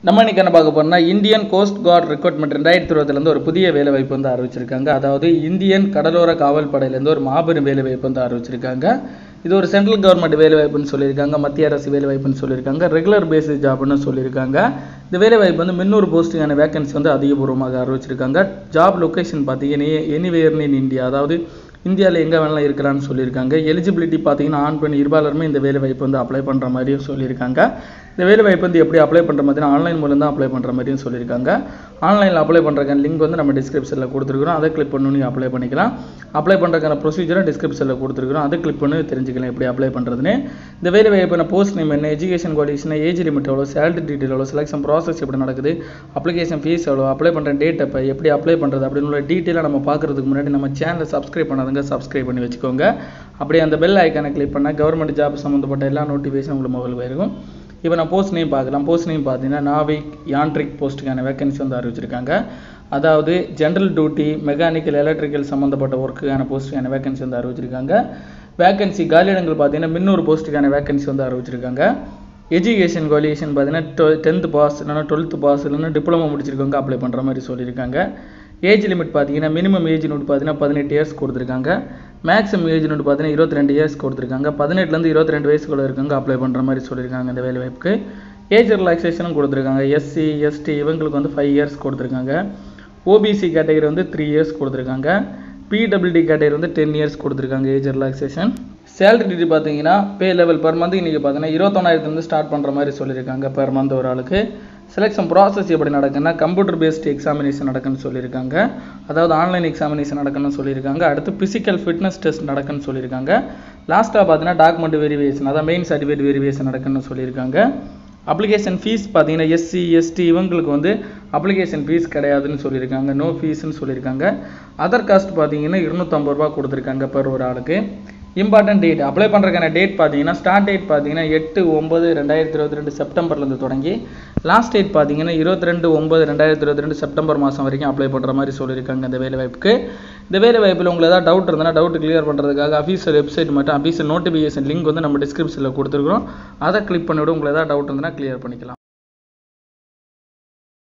நம்ம இன்னைக்கு என்ன பார்க்க போறோம்னா இந்தியன் கோஸ்ட் கார்டு ரெக்ரூட்மெண்ட் ரெண்டாயிரத்தி இருபதுலேருந்து ஒரு புதிய வேலைவாய்ப்பு வந்து அறிவிச்சிருக்காங்க அதாவது இந்தியன் கடலோர காவல் படையிலேருந்து ஒரு மாபெரும் வேலைவாய்ப்பு வந்து அறிவிச்சிருக்காங்க இது ஒரு சென்ட்ரல் கவர்மெண்ட் வேலைவாய்ப்புன்னு சொல்லியிருக்காங்க மத்திய அரசு வேலைவாய்ப்புன்னு சொல்லியிருக்காங்க ரெகுலர் பேசிஸ் ஜாப்னு சொல்லியிருக்காங்க இந்த வேலைவாய்ப்பு வந்து முன்னூறு போஸ்ட்டுக்கான வேகன்சி வந்து அதிகபூர்வமாக அறிவிச்சிருக்காங்க ஜாப் லொகேஷன் பார்த்தீங்கன்னா எனிவேர்னு இன் இந்தியா அதாவது இந்தியாவில் எங்கே வேணாலும் இருக்கலாம்னு சொல்லியிருக்காங்க எலிஜிபிலிட்டி பார்த்தீங்கன்னா ஆண் பெண் இருபாலருமே இந்த வேலை வாய்ப்பு வந்து அப்ளை பண்ணுற மாதிரியும் சொல்லியிருக்காங்க இந்த வேலை வாய்ப்பு வந்து எப்படி அப்ளை பண்ணுற மாதிரி ஆன்லைன் மூலம் தான் அப்ளை பண்ணுற மாதிரியும் சொல்லியிருக்காங்க ஆன்லைனில் அப்ளை பண்ணுறதுக்கான லிங்க் வந்து நம்ம டிஸ்கிரிப்ஷனில் கொடுத்துருக்குறோம் அதை கிளிக் பண்ணி நீங்கள் அப்ளை பண்ணிக்கலாம் அப்ளை பண்ணுறதுக்கான ப்ரொசீஜரும் டிஸ்கிரிப்ஷனில் கொடுத்துருக்குறோம் அதை கிளிக் பண்ணி தெரிஞ்சுக்கலாம் எப்படி அப்ளை பண்ணுறதுன்னு இந்த வேலை வாய்ப்பான போஸ்ட் நேம் என்ன எஜுகேஷன் குவாலிஃபிகேஷன் ஏஜ் லிமிட் எவ்வளோ சேலரி டீட்டெயில் எவ்வளோ செலெக்ஷன் ப்ராசஸ் எப்படி நடக்குது அப்ளிகேஷன் ஃபீஸ் எவ்வளோ அப்ளை பண்ணுற டேட் எப்போ எப்படி அப்ளை பண்ணுறது அப்படின்னு உள்ள டீட்டெயிலாக நம்ம பார்க்குறதுக்கு முன்னாடி நம்ம சேனலை சப்ஸ்கிரைப் பண்ணாதுங்க சப்ஸ்கிரைப் பண்ணி வச்சுக்கோங்க அப்படியே அந்த பெல் ஐக்கானை கிளிக் பண்ணால் கவர்மெண்ட் ஜாப் சம்மந்தப்பட்ட எல்லா நோட்டிஃபிகேஷன் உங்களுக்கு மொபைல் போயிருக்கும் இப்போ நான் போஸ்ட் நேம் பார்க்கலாம் போஸ்ட் நேம் பார்த்தீங்கன்னா நாவிக் யான்ட்ரிக் போஸ்ட்டுக்கான வேகன்சி வந்து அறிவிச்சிருக்காங்க அதாவது ஜென்ரல் டியூட்டி மெக்கானிக்கல் எலக்ட்ரிக்கல் சம்மந்தப்பட்ட ஒர்க்குக்கான போஸ்ட்டுக்கான வேகன்சி வந்து அறிவிச்சிருக்காங்க வேகன்சி காலியிடங்கள் பார்த்தீங்கன்னா முந்நூறு போஸ்ட்டுக்கான வேகன்சி வந்து அறிவிச்சிருக்காங்க எஜுகேஷன் குவாலிஃபிகேஷன் பார்த்தீங்கன்னா டென்த்து பாஸ் இல்லைன்னா டுவெல்த்து பாஸ் இல்லைன்னா டிப்ளமோ முடிச்சிருக்கவங்க அப்ளை பண்ணுற மாதிரி சொல்லியிருக்காங்க ஏஜ் லிமிட் பார்த்தீங்கன்னா மினிமம் ஏஜ் நோட் பார்த்தீங்கன்னா பதினெட்டு இயர்ஸ் கொடுத்துருக்காங்க மேக்ஸிமம் ஏஜ் நோட் பார்த்தீங்கன்னா இருபத்தி ரெண்டு இயர்ஸ் கொடுத்துருக்காங்க பதினெட்டுலேருந்து இருபத்தி ரெண்டு வயசுக்குள்ள இருக்கவங்க அப்ளை பண்ணுற மாதிரி சொல்லியிருக்காங்க இந்த வேலை வாய்ப்புக்கு ஏஜ் ரிலாக்ஸேஷனும் கொடுத்துருக்காங்க எஸ்சி எஸ்டி இவங்களுக்கு வந்து ஃபைவ் இயர்ஸ் கொடுத்துருக்காங்க ஓபிசி கேட்டகரி வந்து த்ரீ இயர்ஸ் கொடுத்துருக்காங்க பிடபிள்யூடி கேட்டகரி வந்து டென் இயர்ஸ் கொடுத்துருக்காங்க ஏஜ் ரிலாக்ஸேஷன் சேலரி டிடி பார்த்தீங்கன்னா பே லெவல் பர் மந்த் இன்றைக்கி பார்த்தீங்கன்னா இருபத்தொன்னாயிரத்துலேருந்து ஸ்டார்ட் பண்ணுற மாதிரி சொல்லியிருக்காங்க பர் மந்த் ஒரு ஆளுக்கு செலெக்ஷன் ப்ராசஸ் எப்படி நடக்குன்னா கம்ப்யூட்டர் பேஸ்டு எக்ஸாமினேஷன் நடக்குன்னு சொல்லியிருக்காங்க அதாவது ஆன்லைன் எக்ஸாமினேஷன் நடக்குன்னு சொல்லியிருக்காங்க அடுத்து ஃபிசிக்கல் ஃபிட்னஸ் டெஸ்ட் நடக்குன்னு சொல்லியிருக்காங்க லாஸ்ட்டாக பார்த்தீங்கன்னா டாக்குமெண்ட் வெரிஃபிகேஷன் அதான் மெயின் சர்டிஃபிகேட் வெரிஃபிகேஷன் நடக்குன்னு சொல்லியிருக்காங்க அப்ளிகேஷன் ஃபீஸ் பார்த்தீங்கன்னா எஸ்சி எஸ்டி இவங்களுக்கு வந்து அப்ளிகேஷன் ஃபீஸ் கிடையாதுன்னு சொல்லியிருக்காங்க நோ ஃபீஸ்னு சொல்லியிருக்காங்க அதர் காஸ்ட் பார்த்தீங்கன்னா இருநூற்றம்பது ரூபா கொடுத்துருக்காங்க per ஒரு ஆளுக்கு இம்பார்ட்டன்ட் டேட் அப்ளை பண்ணுறதுக்கான டேட் பார்த்தீங்கன்னா ஸ்டார்ட் டேட் பார்த்தீங்கன்னா எட்டு ஒம்பது ரெண்டாயிரத்தி இருபத்தி ரெண்டு செப்டம்பர்லேருந்து தொடங்கி லாஸ்ட் டேட் பார்த்தீங்கன்னா இருபத்தி ரெண்டு ஒம்பது ரெண்டாயிரத்தி இருபத்தி ரெண்டு செப்டம்பர் மாதம் வரைக்கும் அப்ளை பண்ணுற மாதிரி சொல்லியிருக்காங்க இந்த வேலை வாய்ப்புக்கு இந்த வேலை வாய்ப்பில் உங்களுக்கு ஏதாவது டவுட் இருந்ததுன்னா டவுட் கிளியர் பண்ணுறதுக்காக அஃபீஷியல் வெப்சைட் மட்டும் அஃபீஷியல் நோட்டிஃபிகேஷன் லிங்க் வந்து நம்ம டிஸ்கிரிப்ஷனில் கொடுத்துருக்குறோம் அதை கிளிக் பண்ணிவிட்டு உங்களுக்கு ஏதாவது டவுட் இருந்ததுன்னா கிளியர் பண்ணிக்கலாம்